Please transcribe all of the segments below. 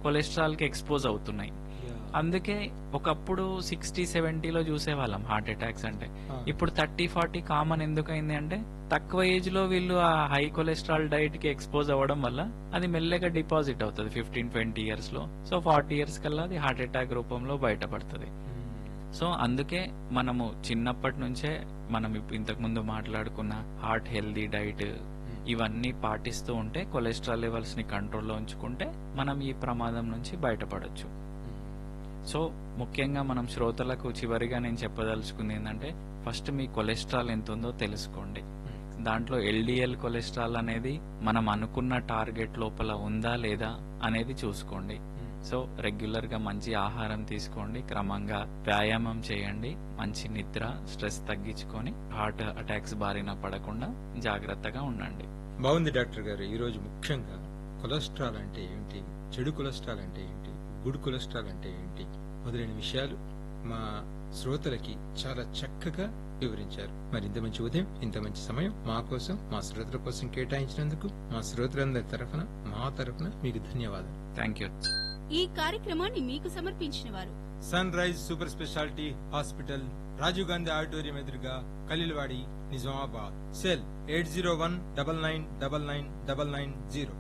Cholesterol కి expose అవుతున్నాయి అందుకే ఒకప్పుడు సిక్స్టీ సెవెంటీలో చూసేవాళ్ళం హార్ట్ అటాక్స్ అంటే ఆ. ఇప్పుడు థర్టీ ఫార్టీ కామన్ ఎందుకైంది అంటే తక్కువ ఏజ్ లో వీళ్ళు ఆ హై కొలెస్ట్రాల్ డైట్ కి ఎక్స్పోజ్ అవ్వడం వల్ల అది మెల్లగా డిపాజిట్ అవుతుంది ఫిఫ్టీన్ ట్వంటీ ఇయర్స్ లో సో ఫార్టీ ఇయర్స్ కల్లా అది హార్ట్ అటాక్ రూపంలో బయటపడుతుంది సో అందుకే మనము చిన్నప్పటి నుంచే మనం ఇప్పు- ఇంతకు ముందు మాట్లాడుకున్న హార్ట్ హెల్దీ డైట్ ఇవన్నీ పాటిస్తూ ఉంటే కొలెస్ట్రాల్ లెవెల్స్ ని కంట్రోల్లో ఉంచుకుంటే మనం ఈ ప్రమాదం నుంచి బయటపడొచ్చు సో ముఖ్యంగా మనం శ్రోతలకు చివరిగా నేను చెప్పదలుచుకుంది ఏంటంటే ఫస్ట్ మీ కొలెస్ట్రాల్ ఎంత ఉందో తెలుసుకోండి దాంట్లో ఎల్డిఎల్ కొలెస్ట్రాల్ అనేది మనం అనుకున్న టార్గెట్ లోపల ఉందా లేదా అనేది చూసుకోండి సో రెగ్యులర్ గా మంచి ఆహారం తీసుకోండి క్రమంగా వ్యాయామం చేయండి మంచి నిద్ర స్ట్రెస్ తగ్గించుకొని హార్ట్ అటాక్స్ బారిన పడకుండా జాగ్రత్తగా ఉండండి బాగుంది డాక్టర్ గారు ఈ రోజు ముఖ్యంగా కొలెస్ట్రాల్ అంటే ఏంటి చెడు కొలెస్ట్రాల్ అంటే ఏంటి గుడ్ కొలెస్ట్రాల్ అంటే ఏంటి మొదలైన విషయాలు మా శ్రోతలకి చాలా చక్కగా వివరించారు మరి ఇంత మంచి ఉదయం ఇంత మంచి సమయం మా కోసం మా శ్రోతల కోసం కేటాయించినందుకు మా శ్రోతలందరి తరఫున మా తరఫున మీకు ధన్యవాదాలు థ్యాంక్ యూ ఈ కార్యక్రమాన్ని మీకు సమర్పించిన వారు Sunrise super speciality hospital Rajiv Gandhi auditorium ఎదురుగా Kalilwadi Nizamabad cell eight zero one double nine double nine double nine zero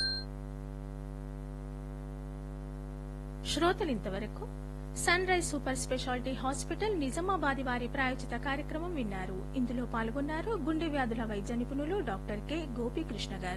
శ్రోతలింతవరకు Sunrise super speciality hospital Nizamabad వారి ప్రాయోజిత కార్యక్రమం విన్నారు ఇందులో పాల్గొన్నారు గుండె వ్యాధుల వైద్య నిపుణులు డాక్టర్ కె గోపీకృష్ణ గారు